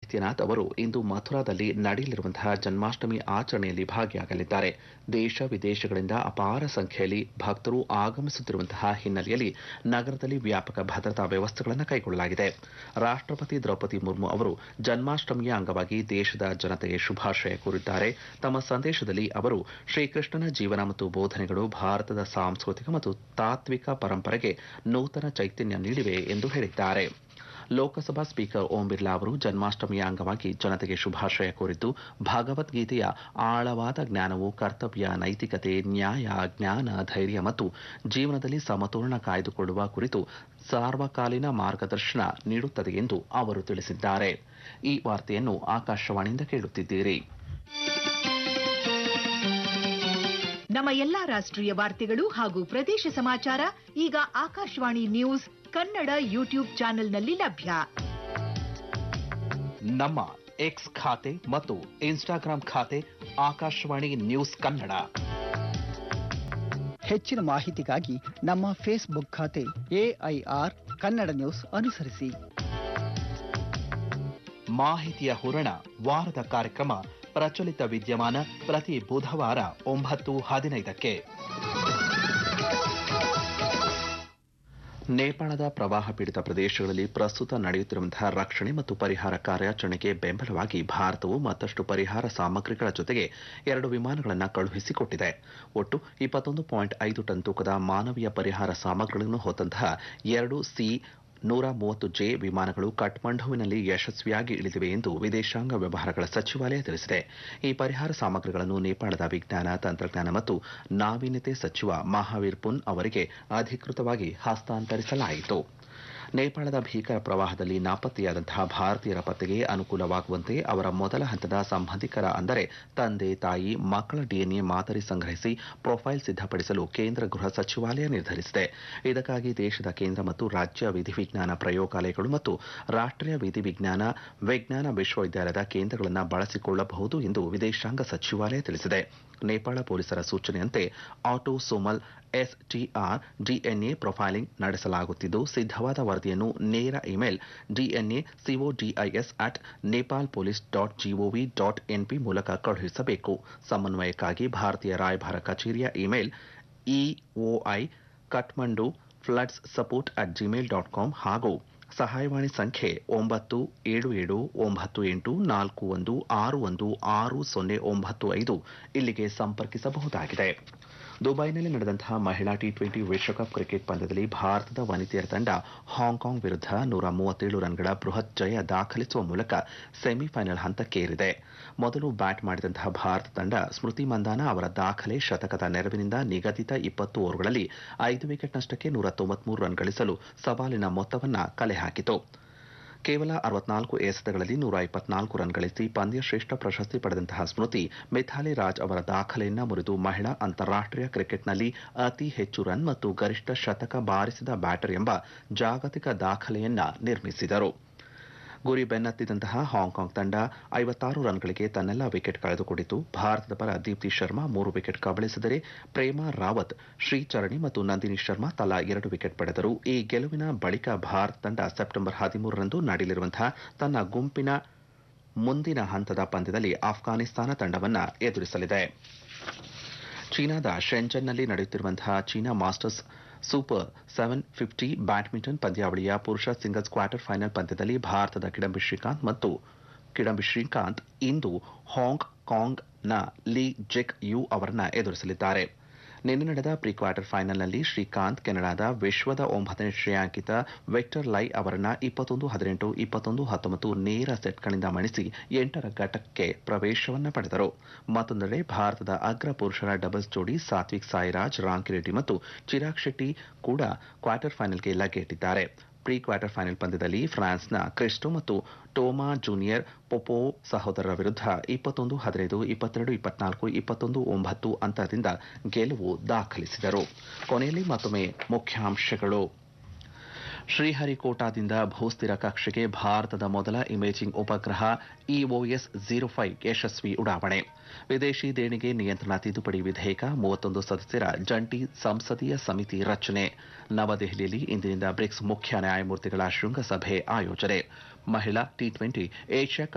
ಆದಿತ್ಯನಾಥ್ ಅವರು ಇಂದು ಮಥುರಾದಲ್ಲಿ ನಡೆಯಲಿರುವಂತಹ ಜನ್ಮಾಷ್ಟಮಿ ಆಚರಣೆಯಲ್ಲಿ ಭಾಗಿಯಾಗಲಿದ್ದಾರೆ ದೇಶ ವಿದೇಶಗಳಿಂದ ಅಪಾರ ಸಂಖ್ಯೆಯಲ್ಲಿ ಭಕ್ತರು ಆಗಮಿಸುತ್ತಿರುವಂತಹ ಹಿನ್ನೆಲೆಯಲ್ಲಿ ನಗರದಲ್ಲಿ ವ್ಯಾಪಕ ಭದ್ರತಾ ವ್ಯವಸ್ಥೆಗಳನ್ನು ಕೈಗೊಳ್ಳಲಾಗಿದೆ ರಾಷ್ಟ್ರಪತಿ ದ್ರೌಪದಿ ಮುರ್ಮು ಅವರು ಜನ್ಮಾಷ್ಟಮಿಯ ಅಂಗವಾಗಿ ದೇಶದ ಜನತೆಗೆ ಶುಭಾಶಯ ಕೋರಿದ್ದಾರೆ ತಮ್ಮ ಸಂದೇಶದಲ್ಲಿ ಅವರು ಶ್ರೀಕೃಷ್ಣನ ಜೀವನ ಮತ್ತು ಬೋಧನೆಗಳು ಭಾರತದ ಸಾಂಸ್ಕೃತಿಕ ಮತ್ತು ತಾತ್ವಿಕ ಪರಂಪರೆಗೆ ನೂತನ ಚೈತನ್ಯ ನೀಡಿವೆ ಎಂದು ಹೇಳಿದ್ದಾರೆ ಲೋಕಸಭಾ ಸ್ಪೀಕರ್ ಓಂ ಬಿರ್ಲಾ ಅವರು ಜನ್ಮಾಷ್ಟಮಿಯ ಅಂಗವಾಗಿ ಜನತೆಗೆ ಶುಭಾಶಯ ಕೋರಿದ್ದು ಭಗವದ್ಗೀತೆಯ ಆಳವಾದ ಜ್ಞಾನವು ಕರ್ತವ್ಯ ನೈತಿಕತೆ ನ್ಯಾಯ ಜ್ಞಾನ ಧೈರ್ಯ ಮತ್ತು ಜೀವನದಲ್ಲಿ ಸಮತೋಲನ ಕಾಯ್ದುಕೊಳ್ಳುವ ಕುರಿತು ಸಾರ್ವಕಾಲೀನ ಮಾರ್ಗದರ್ಶನ ನೀಡುತ್ತದೆ ಎಂದು ಅವರು ತಿಳಿಸಿದ್ದಾರೆ ಈ ವಾರ್ತೆಯನ್ನು ಆಕಾಶವಾಣಿಯಿಂದ ಕೇಳುತ್ತಿದ್ದೀರಿ ನಮ್ಮ ಎಲ್ಲಾ ರಾಷ್ಟ್ರೀಯ ವಾರ್ತೆಗಳು ಹಾಗೂ ಪ್ರದೇಶ ಸಮಾಚಾರ ಈಗ ಆಕಾಶವಾಣಿ ನ್ಯೂಸ್ ಕನ್ನಡ ಯೂಟ್ಯೂಬ್ ಚಾನೆಲ್ನಲ್ಲಿ ಲಭ್ಯ ನಮ್ಮ ಎಕ್ಸ್ ಖಾತೆ ಮತ್ತು ಇನ್ಸ್ಟಾಗ್ರಾಂ ಖಾತೆ ಆಕಾಶವಾಣಿ ನ್ಯೂಸ್ ಕನ್ನಡ ಹೆಚ್ಚಿನ ಮಾಹಿತಿಗಾಗಿ ನಮ್ಮ ಫೇಸ್ಬುಕ್ ಖಾತೆ ಎಐಆರ್ ಕನ್ನಡ ನ್ಯೂಸ್ ಅನುಸರಿಸಿ ಮಾಹಿತಿಯ ಹೂರಣ ವಾರದ ಕಾರ್ಯಕ್ರಮ ಪ್ರಚಲಿತ ವಿದ್ಯಮಾನ ಪ್ರತಿ ಬುಧವಾರ ಒಂಬತ್ತು ಹದಿನೈದಕ್ಕೆ ನೇಪಾಳದ ಪ್ರವಾಹ ಪೀಡಿತ ಪ್ರದೇಶಗಳಲ್ಲಿ ಪ್ರಸ್ತುತ ನಡೆಯುತ್ತಿರುವಂತಹ ರಕ್ಷಣೆ ಮತ್ತು ಪರಿಹಾರ ಕಾರ್ಯಾಚರಣೆಗೆ ಬೆಂಬಲವಾಗಿ ಭಾರತವು ಮತ್ತಷ್ಟು ಪರಿಹಾರ ಸಾಮಗ್ರಿಗಳ ಜೊತೆಗೆ ಎರಡು ವಿಮಾನಗಳನ್ನು ಕಳುಹಿಸಿಕೊಟ್ಟಿದೆ ಒಟ್ಟು ಇಪ್ಪತ್ತೊಂದು ಪಾಯಿಂಟ್ ಐದು ಟನ್ ತೂಕದ ಮಾನವೀಯ ಪರಿಹಾರ ಸಾಮಗ್ರಿಗಳನ್ನು ಹೊತ್ತಂತಹ ಎರಡು ಸಿ ನೂರ ಮೂವತ್ತು ಜೆ ವಿಮಾನಗಳು ಕಠ್ಮಂಡುವಿನಲ್ಲಿ ಯಶಸ್ವಿಯಾಗಿ ಇಳಿದಿವೆ ಎಂದು ವಿದೇಶಾಂಗ ವ್ಯವಹಾರಗಳ ಸಚಿವಾಲಯ ತಿಳಿಸಿದೆ ಈ ಪರಿಹಾರ ಸಾಮಗ್ರಿಗಳನ್ನು ನೇಪಾಳದ ವಿಜ್ಞಾನ ತಂತ್ರಜ್ಞಾನ ಮತ್ತು ನಾವೀನ್ಯತೆ ಸಚಿವ ಮಹಾವೀರ್ ಪುನ್ ಅವರಿಗೆ ಅಧಿಕೃತವಾಗಿ ಹಸ್ತಾಂತರಿಸಲಾಯಿತು ನೇಪಾಳದ ಭೀಕರ ಪ್ರವಾಹದಲ್ಲಿ ನಾಪತ್ತೆಯಾದಂತಹ ಭಾರತೀಯರ ಪತ್ತೆಗೆ ಅನುಕೂಲವಾಗುವಂತೆ ಅವರ ಮೊದಲ ಹಂತದ ಸಂಬಂಧಿಕರ ಅಂದರೆ ತಂದೆ ತಾಯಿ ಮಕ್ಕಳ ಡಿಎನ್ಎ ಮಾದರಿ ಸಂಗ್ರಹಿಸಿ ಪ್ರೊಫೈಲ್ ಸಿದ್ಧಪಡಿಸಲು ಕೇಂದ್ರ ಗೃಹ ಸಚಿವಾಲಯ ನಿರ್ಧರಿಸಿದೆ ಇದಕ್ಕಾಗಿ ದೇಶದ ಕೇಂದ್ರ ಮತ್ತು ರಾಜ್ಯ ವಿಧಿವಿಜ್ಞಾನ ಪ್ರಯೋಗಾಲಯಗಳು ಮತ್ತು ರಾಷ್ಟ್ರೀಯ ವಿಧಿವಿಜ್ಞಾನ ವಿಜ್ಞಾನ ವಿಶ್ವವಿದ್ಯಾಲಯದ ಕೇಂದ್ರಗಳನ್ನು ಬಳಸಿಕೊಳ್ಳಬಹುದು ಎಂದು ವಿದೇಶಾಂಗ ಸಚಿವಾಲಯ ತಿಳಿಸಿದೆ ನೇಪಾಳ ಪೊಲೀಸರ ಸೂಚನೆಯಂತೆ ಆಟೋಸೋಮಲ್ ಎಸ್ಟಿಆರ್ ಡಿಎನ್ಎ ಪ್ರೊಫೈಲಿಂಗ್ ನಡೆಸಲಾಗುತ್ತಿದ್ದು ಸಿದ್ಧವಾದ ವರದಿಯನ್ನು ನೇರ email DNA CODIS at Nepal police dot GOV dot NP ಮೂಲಕ ಕಳುಹಿಸಬೇಕು ಸಮನ್ವಯಕ್ಕಾಗಿ ಭಾರತೀಯ ರಾಯಭಾರ ಕಚೇರಿಯ email EOI Kathmandu floods support at Gmail dot com ಹಾಗೂ ಸಹಾಯವಾಣಿ ಸಂಖ್ಯೆ ಒಂಬತ್ತು ಏಳು ಏಳು ಒಂಬತ್ತು ಎಂಟು ನಾಲ್ಕು ಒಂದು ಆರು ಒಂದು ಆರು ಸೊನ್ನೆ ಒಂಬತ್ತು ಐದು ಇಲ್ಲಿಗೆ ಸಂಪರ್ಕಿಸಬಹುದಾಗಿದೆ ದುಬೈನಲ್ಲಿ ನಡೆದಂತಹ ಮಹಿಳಾ ಟಿ ಟ್ವೆಂಟಿ ವಿಶ್ವಕಪ್ ಕ್ರಿಕೆಟ್ ಪಂದ್ಯದಲ್ಲಿ ಭಾರತದ ವನಿತೆಯರ ತಂಡ ಹಾಂಕಾಂಗ್ ವಿರುದ್ಧ ನೂರ ಮೂವತ್ತೇಳು ರನ್ಗಳ ಬೃಹತ್ ಜಯ ದಾಖಲಿಸುವ ಮೂಲಕ ಸೆಮಿಫೈನಲ್ ಹಂತಕ್ಕೇರಿದೆ ಮೊದಲು ಬ್ಯಾಟ್ ಮಾಡಿದಂತಹ ಭಾರತ ತಂಡ ಸ್ಮೃತಿ ಮಂದಾನ ಅವರ ದಾಖಲೆ ಶತಕದ ನೆರವಿನಿಂದ ನಿಗದಿತ ಇಪ್ಪತ್ತು ಓವರ್ಗಳಲ್ಲಿ ಐದು ವಿಕೆಟ್ ನಷ್ಟಕ್ಕೆ ನೂರ ತೊಂಬತ್ಮೂರು ರನ್ ಗಳಿಸಲು ಸವಾಲಿನ ಮೊತ್ತವನ್ನ ಕಲೆ ಹಾಕಿತು ಕೇವಲ ಅರವತ್ನಾಲ್ಕು ಎಸೆತಗಳಲ್ಲಿ ನೂರ ಇಪ್ಪತ್ನಾಲ್ಕು ರನ್ ಗಳಿಸಿ ಪಂದ್ಯ ಶ್ರೇಷ್ಠ ಪ್ರಶಸ್ತಿ ಪಡೆದಂತಹ ಸ್ಮೃತಿ ಮಿಥಾಲಿ ರಾಜ್ ಅವರ ದಾಖಲೆಯನ್ನ ಮುರಿದು ಮಹಿಳಾ ಅಂತಾರಾಷ್ಟೀಯ ಕ್ರಿಕೆಟ್ನಲ್ಲಿ ಅತಿ ಹೆಚ್ಚು ರನ್ ಮತ್ತು ಗರಿಷ್ಠ ಶತಕ ಬಾರಿಸಿದ ಬ್ಯಾಟರ್ ಎಂಬ ಜಾಗತಿಕ ದಾಖಲೆಯನ್ನ ನಿರ್ಮಿಸಿದರು ಗುರಿ ಬೆನ್ನತ್ತಿದಂತಹ ಹಾಂಕಾಂಗ್ ತಂಡ ಐವತ್ತಾರು ರನ್ಗಳಿಗೆ ತನ್ನೆಲ್ಲ ವಿಕೆಟ್ ಕಳೆದುಕೊಂಡಿತು ಭಾರತದ ಪರ ದೀಪ್ತಿ ಶರ್ಮಾ ಮೂರು ವಿಕೆಟ್ ಕಬಳಿಸಿದರೆ ಪ್ರೇಮಾ ರಾವತ್ ಶ್ರೀಚರಣಿ ಮತ್ತು ನಂದಿನಿ ಶರ್ಮಾ ತಲಾ ಎರಡು ವಿಕೆಟ್ ಪಡೆದರು ಈ ಗೆಲುವಿನ ಬಳಿಕ ಭಾರತ ತಂಡ ಸೆಪ್ಟೆಂಬರ್ ಹದಿಮೂರರಂದು ನಡೆಯಲಿರುವಂತಹ ತನ್ನ ಗುಂಪಿನ ಮುಂದಿನ ಹಂತದ ಪಂದ್ಯದಲ್ಲಿ ಆಫ್ಘಾನಿಸ್ತಾನ ತಂಡವನ್ನು ಎದುರಿಸಲಿದೆ ಚೀನಾದ ಶೆಂಜನ್ನಲ್ಲಿ ನಡೆಯುತ್ತಿರುವಂತಹ China masters super seven fifty badminton ಪಂದ್ಯಾವಳಿಯ ಪುರುಷ ಸಿಂಗಲ್ಸ್ ಕ್ವಾರ್ಟರ್ ಫೈನಲ್ ಪಂದ್ಯದಲ್ಲಿ ಭಾರತದ ಕಿಡಂಬಿ ಶ್ರೀಕಾಂತ್ ಮತ್ತು ಕಿಡಂಬಿ ಶ್ರೀಕಾಂತ್ ಇಂದು ಹಾಂಗ್ ಕಾಂಗ್ನ ಲೀ ಜೆಕ್ ಯು ಅವರನ್ನ ಎದುರಿಸಲಿದ್ದಾರೆ ನಿನ್ನೆ ನಡೆದ ಪ್ರೀ ಕ್ವಾರ್ಟರ್ ಫೈನಲ್ನಲ್ಲಿ ಶ್ರೀಕಾಂತ್ ಕೆನಡಾದ ವಿಶ್ವದ ಒಂಬತ್ತನೇ ಶ್ರೇಯಾಂಕಿತ ವಿಕ್ಟರ್ ಲೈ ಅವರನ್ನ ಇಪ್ಪತ್ತೊಂದು ಹದಿನೆಂಟು ಇಪ್ಪತ್ತೊಂದು ಹತ್ತೊಂಬತ್ತು ನೇರ ಸೆಟ್ಗಳಿಂದ ಮಣಿಸಿ ಎಂಟರ ಘಟ್ಟಕ್ಕೆ ಪ್ರವೇಶವನ್ನ ಪಡೆದರು ಮತ್ತೊಂದೆಡೆ ಭಾರತದ ಅಗ್ರ ಪುರುಷರ ಡಬಲ್ಸ್ ಜೋಡಿ ಸಾತ್ವಿಕ್ ಸಾಯಿರಾಜ್ ರಾಂಕಿರೆಡ್ಡಿ ಮತ್ತು ಚಿರಾಗ್ ಶೆಟ್ಟಿ ಕೂಡ ಕ್ವಾರ್ಟರ್ ಫೈನಲ್ಗೆ ಲಗ್ಗೆಯಿಟ್ಟಿದ್ದಾರೆ ಪ್ರೀ ಕ್ವಾರ್ಟರ್ ಫೈನಲ್ ಪಂದ್ಯದಲ್ಲಿ ಫ್ರಾನ್ಸ್ನ ಕ್ರಿಸ್ಟೋ ಮತ್ತು ಟೋಮಾ ಜೂನಿಯರ್ ಪೊಪೋ ಸಹೋದರರ ವಿರುದ್ಧ ಇಪ್ಪತ್ತೊಂದು ಹದಿನೈದು ಇಪ್ಪತ್ತೆರಡು ಇಪ್ಪತ್ನಾಲ್ಕು ಇಪ್ಪತ್ತೊಂದು ಒಂಬತ್ತು ಅಂತರದಿಂದ ಗೆಲುವು ದಾಖಲಿಸಿದರು ಕೊನೆಯಲ್ಲಿ ಮತ್ತೊಮ್ಮೆ ಮುಖ್ಯಾಂಶಗಳು ಶ್ರೀಹರಿಕೋಟಾದಿಂದ ಭೂಸ್ಥಿರ ಕಕ್ಷೆಗೆ ಭಾರತದ ಮೊದಲ ಇಮೇಜಿಂಗ್ ಉಪಗ್ರಹ ಇಒಎಸ್ ಜೀರೋ ಫೈವ್ ಯಶಸ್ವಿ ಉಡಾವಣೆ ವಿದೇಶಿ ದೇಣಿಗೆ ನಿಯಂತ್ರಣ ತಿದ್ದುಪಡಿ ವಿಧೇಯಕ ಮೂವತ್ತೊಂದು ಸದಸ್ಯರ ಜಂಟಿ ಸಂಸದೀಯ ಸಮಿತಿ ರಚನೆ ನವದೆಹಲಿಯಲ್ಲಿ ಇಂದಿನಿಂದ ಬ್ರಿಕ್ಸ್ ಮುಖ್ಯ ನ್ಯಾಯಮೂರ್ತಿಗಳ ಶೃಂಗಸಭೆ ಆಯೋಜನೆ ಮಹಿಳಾ ಟಿ ಟ್ವೆಂಟಿ ಏಷ್ಯಾ